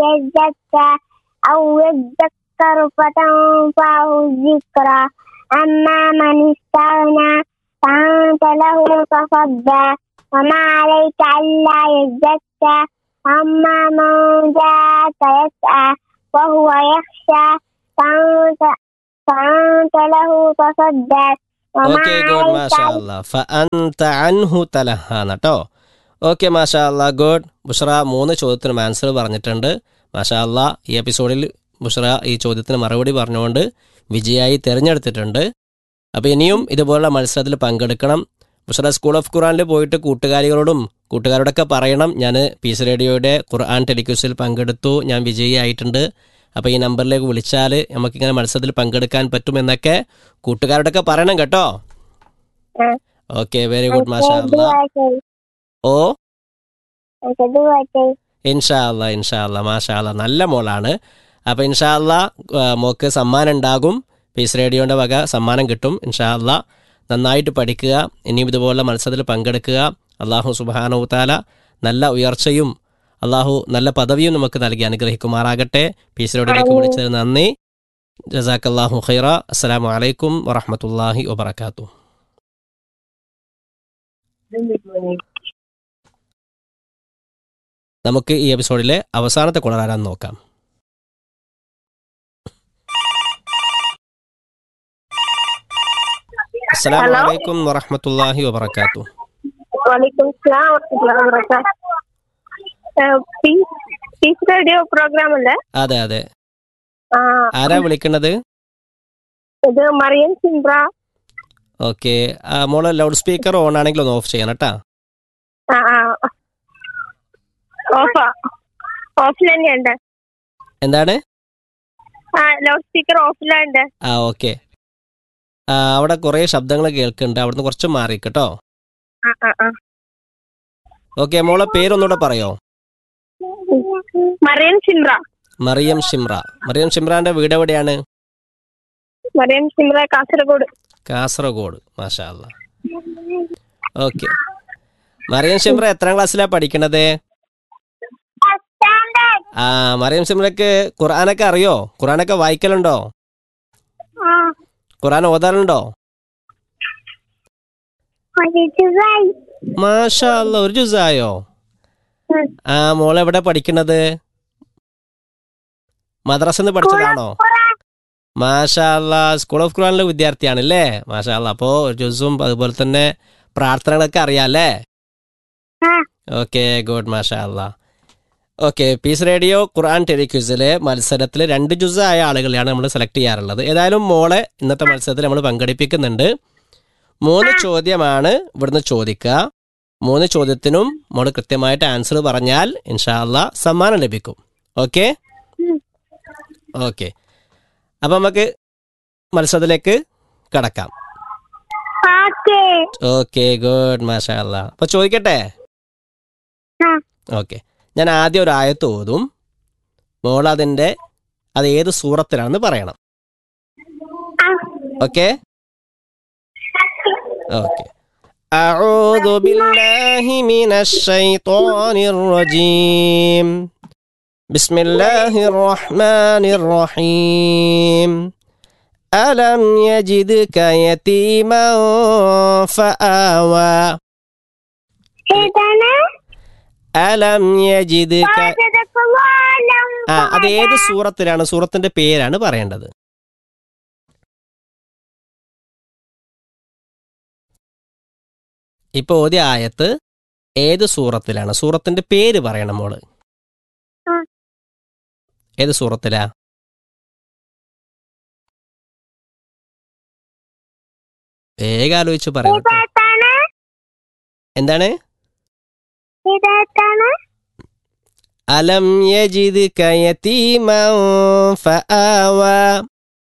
يزكى أو يذكر فتنفعه الذكرى أما من استغنى فأنت له تصدى وما عليك ألا يزكى أما من جاءك يسعى وهو يخشى فأنت, فأنت له تصدى وما okay good عليك മാഷാ അല്ലാ ഫഅൻത അൻഹു തലഹാന കേട്ടോ ഓക്കെ മാഷാ അല്ലാ ഗുഡ് ബുഷ്ര മൂന്ന് ചോദ്യത്തിനും ആൻസർ പറഞ്ഞിട്ടുണ്ട് മാഷാ അല്ലാ ഈ എപ്പിസോഡിൽ ബുഷ്ര ഈ ചോദ്യത്തിന് മറുപടി പറഞ്ഞുകൊണ്ട് വിജയായി തിരഞ്ഞെടുത്തിട്ടുണ്ട് അപ്പോൾ ഇനിയും ഇതുപോലുള്ള മത്സരത്തിൽ പങ്കെടുക്കണം ബുഷ്ര സ്കൂൾ ഓഫ് ഖുറാനിൽ പോയിട്ട് കൂട്ടുകാരികളോടും കൂട്ടുകാരോടൊക്കെ പറയണം ഞാൻ പീസ് റേഡിയോയുടെ ഖുർആൻ ടെലിക്യൂസിൽ പങ്കെടുത്തു ഞാൻ വിജയിയായിട്ടുണ്ട് അപ്പോൾ ഈ നമ്പറിലേക്ക് വിളിച്ചാൽ നമുക്കിങ്ങനെ മത്സരത്തിൽ പങ്കെടുക്കാൻ പറ്റുമെന്നൊക്കെ കൂട്ടുകാരോടൊക്കെ പറയണം കേട്ടോ ആ. ഓക്കെ വെരി ഗുഡ് മാഷാ അല്ലാ ഓ ഇൻഷാ അല്ലാ ഇൻഷാ അല്ലാ മാഷാ അല്ലാ നല്ല മോളാണ് അപ്പോൾ ഇൻഷാ അല്ലാ ആ, മോക്ക് സമ്മാനം ഉണ്ടാകും പീസ് റേഡിയോൻ്റെ വക സമ്മാനം കിട്ടും ഇൻഷാ അല്ലാ നന്നായിട്ട് പഠിക്കുക ഇനിയും ഇതുപോലുള്ള മത്സരത്തിൽ പങ്കെടുക്കുക അള്ളാഹു സുബാനു താല നല്ല ഉയർച്ചയും അള്ളാഹു നല്ല പദവിയും നമുക്ക് നൽകി അനുഗ്രഹിക്കുമാറാകട്ടെ പീസ് റേഡിയോയിലേക്ക് വിളിച്ചത് നന്ദി ജസാക്കല്ലാഹു ഖൈറ അസ്സലാമു അലൈക്കും വറഹമത്തല്ലാഹി വബർക്കാത്തു നമുക്ക് ഈ എപ്പിസോഡിലെ അവസാനത്തെ കുളർ ആരാന്ന് നോക്കാം അസ്സലാമു Hello. അലൈക്കും വറഹമത്തല്ലാഹി വബർക്കാത്തു വലൈക്കും സ്ലാം വറഹ്മത്തുള്ളാഹി വബറകാത്ത് പീസ് പീസ് റേഡിയോ പ്രോഗ്രാം അല്ലേ അതെ അതെ ആ, ആരാ വിളിക്കണത് ഇത് മറിയം സിംബ്ര ഓക്കെ മോളെ ലൗഡ് സ്പീക്കർ ഓൺ ആണെങ്കിൽ ഒന്ന് ഓഫ് ചെയ്യണം കേട്ടാ ആ ആ ഓഫാ ഓഫിൽ തന്നെയുണ്ട് എന്താണ് ആ ലൗഡ് സ്പീക്കർ ഓഫിലുണ്ട് ആ ഓക്കെ അവിടെ കുറേ ശബ്ദങ്ങൾ കേൾക്കുന്നുണ്ട് അവിടുന്ന് കുറച്ച് മാറി കേട്ടോ ആ ആ ആ ഓക്കെ മോളെ പേരൊന്നുകൂടെ പറയോ മറിയം സിംബ്ര മറിയം ഷിംറ മറിയം ഷിംറാന്റെ വീട് എവിടെയാണ് മറിയം സിംബ്ര കാസർഗോഡ് കാസർഗോഡ് മാഷാ അല്ലാ ഓക്കെ മറിയം ഷിംറ എത്രാം ക്ലാസ്സിലാ പഠിക്കണത് ആ മറിയം ഷിംറക്ക് ഖുർആനൊക്കെ അറിയോ ഖുർആനൊക്കെ വായിക്കലുണ്ടോ ഖുർആൻ ഓതാറുണ്ടോ മാഷാ അല്ലാ ഒരു ജുസായോ ഉം. ആ മോൾ എവിടെ പഠിക്കണത് മദ്രസന്ന് പഠിച്ചതാണോ മാഷാ അല്ലാ സ്കൂൾ ഓഫ് ഖുർആനിലെ വിദ്യാർത്ഥിയാണല്ലേ മാഷാ അല്ലാ അപ്പോ ഒരു ജുസും അതുപോലെ തന്നെ പ്രാർത്ഥനകളൊക്കെ അറിയാല്ലേ ആ. ഓക്കെ ഗുഡ് മാഷാ അല്ലാ ഓക്കെ പീസ് റേഡിയോ ഖുർആൻ ടെലിക്യൂസിലെ മത്സരത്തിൽ രണ്ട് ജുസായ ആളുകളെയാണ് നമ്മൾ സെലക്ട് ചെയ്യാറുള്ളത് ഏതായാലും മോളെ ഇന്നത്തെ മത്സരത്തിൽ നമ്മൾ പങ്കെടുപ്പിക്കുന്നുണ്ട് മൂന്ന് ചോദ്യമാണ് ഇവിടുന്ന് ചോദിക്കുക മൂന്ന് ചോദ്യത്തിനും മോള് കൃത്യമായിട്ട് ആൻസർ പറഞ്ഞാൽ ഇൻഷാല്ല സമ്മാനം ലഭിക്കും ഓക്കെ ഉം. ഓക്കെ അപ്പം നമുക്ക് മത്സരത്തിലേക്ക് കടക്കാം ഓക്കേ ഓക്കെ ഗുഡ് മാഷാ അല്ലാ അപ്പൊ ചോദിക്കട്ടെ ആ. ഓക്കെ ഞാൻ ആദ്യം ഒരു ആയത്ത് ഓതും മോൾ അതിന്റെ അത് ഏത് സൂറത്തിലാണെന്ന് പറയണം ആ. ഓക്കെ ഓക്കെ أعوذ بالله من الشيطان الرجيم بسم الله الرحمن الرحيم ألم يجدك يتيما فآوى ഏതാണ് ألم يجدك പാചകവാലം ആ അത് ഏത് സൂറത്തിലാണ് സൂറത്തിന്റെ പേരാണ് പറയേണ്ടത് ഇപ്പൊ ഓദ്യ ആയത്ത് ഏത് സൂറത്തിലാണ് സൂറത്തിന്റെ പേര് പറയണം മോള് ആ. ഏത് സൂറത്തിലാ വേഗം ആലോചിച്ച് പറയണം കേട്ടോ. ഇതാണ് എന്താണ് ഇതാണ് അലം യജിദ്ക യതീമൻ ഫആവ